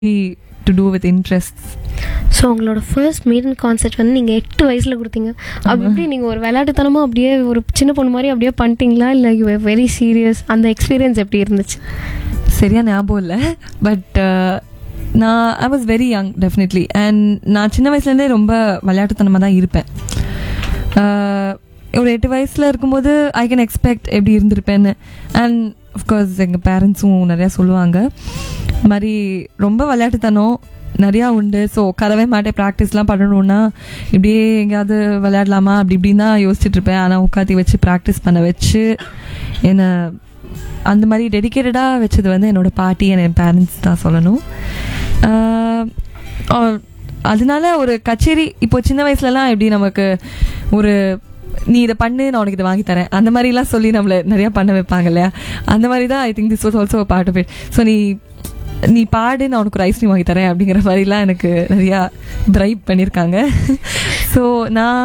To do with interest so உங்களோட first maiden concert வந்து நீங்கள் எட்டு வயசில் கொடுத்தீங்க அப்படி எப்படி நீங்கள் ஒரு விளையாட்டுத்தனமாக அப்படியே ஒரு சின்ன பொண்ணு மாதிரி அப்படியே பண்ணிட்டீங்களா இல்லை யூ வெரி சீரியஸ் அந்த எக்ஸ்பீரியன்ஸ் எப்படி இருந்துச்சு சரியா ஞாபகம் இல்லை பட் நான் I was very young definitely and நான் சின்ன வயசுலேருந்தே ரொம்ப விளையாட்டுத்தனமாக தான் இருப்பேன் Uh, ஒரு எட்டு வயசில் இருக்கும்போது ஐ கேன் எக்ஸ்பெக்ட் எப்படி இருந்திருப்பேன்னு அண்ட் அஃப்கோர்ஸ் எங்கள் பேரண்ட்ஸும் நிறையா சொல்லுவாங்க இந்த மாதிரி ரொம்ப விளையாட்டுத்தனம் நிறையா உண்டு ஸோ உட்காரவே மாட்டேன் ப்ராக்டிஸ்லாம் பண்ணணுன்னா இப்படியே எங்கேயாவது விளையாடலாமா அப்படி இப்படின்னு தான் யோசிச்சுட்டு இருப்பேன் ஆனால் உட்காத்தி வச்சு ப்ராக்டிஸ் பண்ண வச்சு என்னை அந்த மாதிரி டெடிக்கேட்டடாக வச்சது வந்து என்னோட பாட்டி and என் பேரண்ட்ஸ் தான் சொல்லணும் ஆஹ் ஆஹ் அதனால ஒரு கச்சேரி இப்போ சின்ன வயசுலலாம் எப்படி நமக்கு ஒரு நீ இதை பண்ணு நான் உனக்கு இதை வாங்கி தரேன் அந்த மாதிரிலாம் சொல்லி நம்மளை நிறையா பண்ண வைப்பாங்க இல்லையா அந்த மாதிரி தான் I think this was also part of it so நீ நீ பாடு நான் உனக்கு ஒரு ஐஸ்கிரீம் வாங்கி தரேன் அப்படிங்கிற மாதிரிலாம் எனக்கு நிறையா பிரைப் பண்ணியிருக்காங்க ஸோ நான்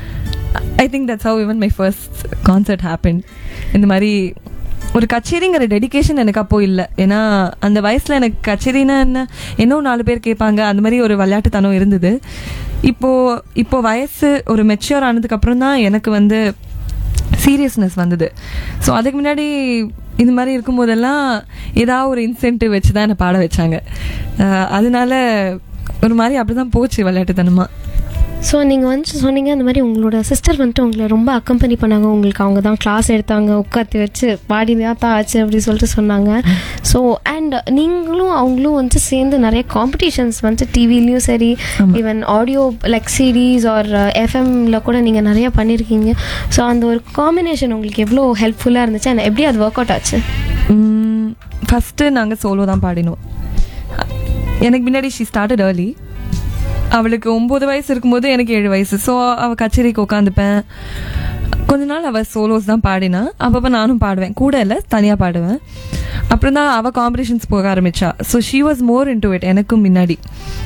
I think that's how even my first concert happen இந்த மாதிரி ஒரு கச்சேரிங்கிற டெடிகேஷன் எனக்கு அப்போ இல்லை ஏன்னா அந்த வயசில் எனக்கு கச்சேரினா என்ன இன்னும் நாலு பேர் கேட்பாங்க அந்த மாதிரி ஒரு விளையாட்டுத்தனம் இருந்தது இப்போ இப்போ வயசு ஒரு மெச்சூர் ஆனதுக்கு அப்புறம் தான் எனக்கு வந்து சீரியஸ்னஸ் வந்தது ஸோ அதுக்கு முன்னாடி இந்த மாதிரி இருக்கும்போதெல்லாம் ஏதாவது ஒரு இன்சென்டிவ் வச்சு தான் என்னை பாட வச்சாங்க அஹ் அதனால ஒரு மாதிரி அப்படி தான் போச்சு விளையாட்டுத்தனமாக ஸோ நீங்கள் வந்து சொன்னீங்க அந்த மாதிரி உங்களோட சிஸ்டர் வந்துட்டு உங்களை ரொம்ப அக்கம்பெனி பண்ணாங்க உங்களுக்கு அவங்க தான் கிளாஸ் எடுத்தாங்க உட்காந்து வச்சு பாடி தான் ஆச்சு அப்படி சொல்லிட்டு சொன்னாங்க ஸோ அண்ட் நீங்களும் அவங்களும் வந்து சேர்ந்து நிறைய காம்படிஷன்ஸ் வந்து டிவிலையும் சரி ஆமா. Even audio like series or எஃப்எம்ல கூட நீங்கள் நிறைய பண்ணியிருக்கீங்க ஸோ அந்த ஒரு காம்பினேஷன் உங்களுக்கு எவ்வளோ ஹெல்ப்ஃபுல்லாக இருந்துச்சு and எப்படி அது ஒர்க் அவுட் ஆச்சு ஃபஸ்ட்டு நாங்கள் சோலோ தான் பாடினோம் எனக்கு முன்னாடி ஷி ஸ்டார்டட் ஏர்லி அவளுக்கு ஒம்பது வயசு இருக்கும்போது எனக்கு ஏழு வயசு ஸோ அவள் கச்சேரிக்கு உட்காந்துப்பேன் கொஞ்ச நாள் அவள் சோலோஸ் தான் பாடினா அப்பப்போ நானும் பாடுவேன் கூட இல்லை தனியாக பாடுவேன் அப்புறம் தான் அவள் காம்படிஷன்ஸ் போக ஆரம்பிச்சா so she was more into it எனக்கும் முன்னாடி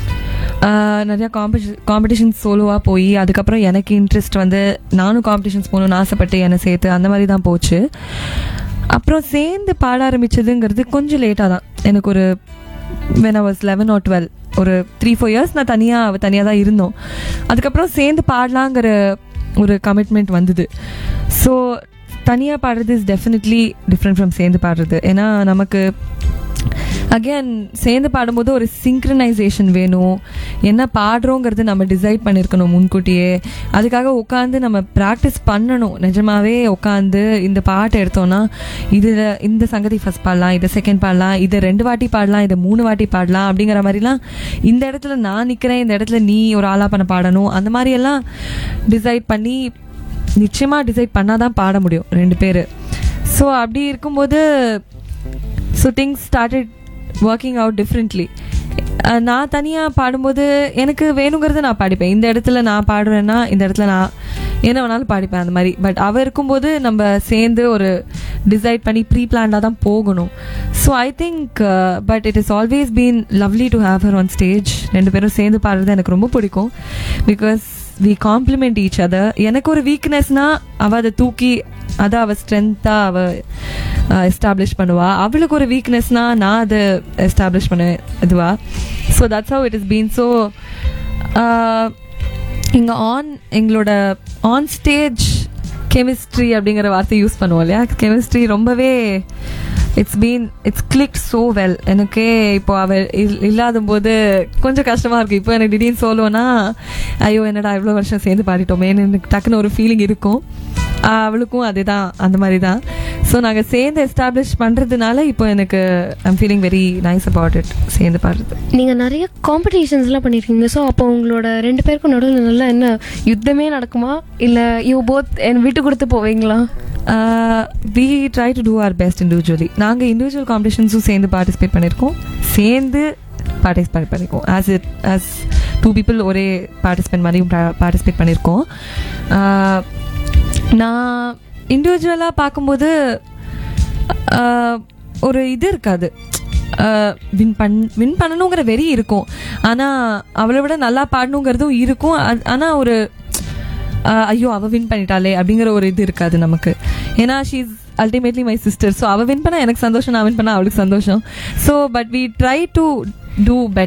ஆஹ் நிறையா காம்படிஷன் காம்படிஷன்ஸ் சோலோவாக போய் அதுக்கப்புறம் எனக்கு இன்ட்ரெஸ்ட் வந்து நானும் காம்படிஷன்ஸ் போகணும்னு ஆசைப்பட்டு என்னை சேர்த்து அந்த மாதிரி தான் போச்சு அப்புறம் சேர்ந்து பாட ஆரம்பிச்சதுங்கிறது கொஞ்சம் லேட்டாக தான் எனக்கு ஒரு when I was eleven or twelve ஒரு த்ரீ ஃபோர் இயர்ஸ் நான் தனியாக அவள் தனியாக தான் இருந்தோம் அதுக்கப்புறம் சேர்ந்து பாடலாங்கிற ஒரு கமிட்மெண்ட் வந்தது ஸோ தனியாக பாடுறது இஸ் டெஃபினெட்லி டிஃப்ரெண்ட் ஃப்ரம் சேர்ந்து பாடுறது ஏன்னா நமக்கு அகேன் சேர்ந்து பாடும்போது ஒரு சிங்க்ரனைசேஷன் வேணும் என்ன பாடுறோங்கிறது நம்ம டிசைட் பண்ணியிருக்கணும் முன்கூட்டியே அதுக்காக உட்காந்து நம்ம ப்ராக்டிஸ் பண்ணணும் நிஜமாவே உட்காந்து இந்த பாட்டை எடுத்தோம்னா இதில் இந்த சங்கதி ஃபஸ்ட் பாடலாம் இதை செகண்ட் பாடலாம் இதை ரெண்டு வாட்டி பாடலாம் இதை மூணு வாட்டி பாடலாம் அப்படிங்கிற மாதிரிலாம் இந்த இடத்துல நான் நிற்கிறேன் இந்த இடத்துல நீ ஒரு ஆலாப்பனை பாடணும் அந்த மாதிரியெல்லாம் டிசைட் பண்ணி நிச்சயமாக டிசைட் பண்ணால் தான் பாட முடியும் ரெண்டு பேர் ஸோ அப்படி இருக்கும்போது so things started working out differently நான் தனியாக பாடும்போது எனக்கு வேணுங்கிறத நான் பாடிப்பேன் இந்த இடத்துல நான் பாடுறேன்னா இந்த இடத்துல நான் என்ன வேணாலும் பாடிப்பேன் அந்த மாதிரி பட் அவ இருக்கும்போது நம்ம சேர்ந்து ஒரு டிசைட் பண்ணி ப்ரீ பிளான்டாக தான் போகணும் so I think but it is always been lovely to have her on stage ரெண்டு பேரும் சேர்ந்து பாடுறது எனக்கு ரொம்ப பிடிக்கும் because we compliment each other எனக்கு ஒரு வீக்னஸ்னா அவள் அதை தூக்கி அதை அவள் ஸ்ட்ரென்த்தாக அவள் எஸ்டாப்ளிஷ் பண்ணுவா அவளுக்கு ஒரு வீக்னஸ்னா நான் அதை எஸ்டாப்ளிஷ் பண்ணுவேன் இதுவா so that's how it is been so இங்கே ஆன் எங்களோட ஆன் ஸ்டேஜ் கெமிஸ்ட்ரி அப்படிங்கிற வார்த்தை யூஸ் பண்ணுவோம் இல்லையா கெமிஸ்ட்ரி ரொம்பவே it's been it's click so well எனக்கே இப்போ அவ இல்- இல்லாத போது கொஞ்சம் கஷ்டமாக இருக்குது இப்போ எனக்கு திடீர்னு சொல்லுவேன்னா ஐயோ என்னடா இவ்வளோ வருஷம் சேர்ந்து பாடிட்டோமேன்னு எனக்கு டக்குன்னு ஒரு ஃபீலிங் இருக்கும் ஆஹ் அவளுக்கும் அதே தான் அந்த மாதிரி தான் ஸோ நாங்கள் சேர்ந்து எஸ்டாப்ளிஷ் பண்ணுறதுனால இப்போ எனக்கு I'm feeling very nice about it சேர்ந்து பாடுறது நீங்கள் நிறைய காம்படிஷன்ஸ்லாம் பண்ணியிருக்கீங்க ஸோ அப்போ உங்களோட ரெண்டு பேருக்கும் நடுவில் நல்லா என்ன யுத்தமே நடக்குமா இல்லை யூ போத் விட்டு கொடுத்து போவீங்களா we try to do our best individually நாங்கள் இண்டிவிஜுவல் காம்படிஷன்ஸும் சேர்ந்து பார்ட்டிசிபேட் பண்ணியிருக்கோம் சேர்ந்து பார்ட்டிசிபேட் பண்ணியிருக்கோம் as it as two people ஒரே பார்ட்டிசிபேட் மாதிரியும் பார்ட்டிசிபேட் பண்ணியிருக்கோம் ஆஹ் நான் இண்டிவிஜுவலாக பார்க்கும்போது ஆஹ் ஒரு இது இருக்காது வின் பண் வின் பண்ணணுங்கிற வெறி இருக்கும் ஆனால் அவளை விட நல்லா பாடணுங்கிறதும் இருக்கும் ஆனால் ஒரு ஆஹ் ஐயோ அவ வின் பண்ணிட்டாளே அப்படிங்கிற ஒரு இது இருக்காது நமக்கு ஏன்னா she is ultimately my sister so அவ வின் பண்ணா எனக்கு சந்தோஷம் நான் வின் பண்ணா அவளுக்கு சந்தோஷம் so but we try to do better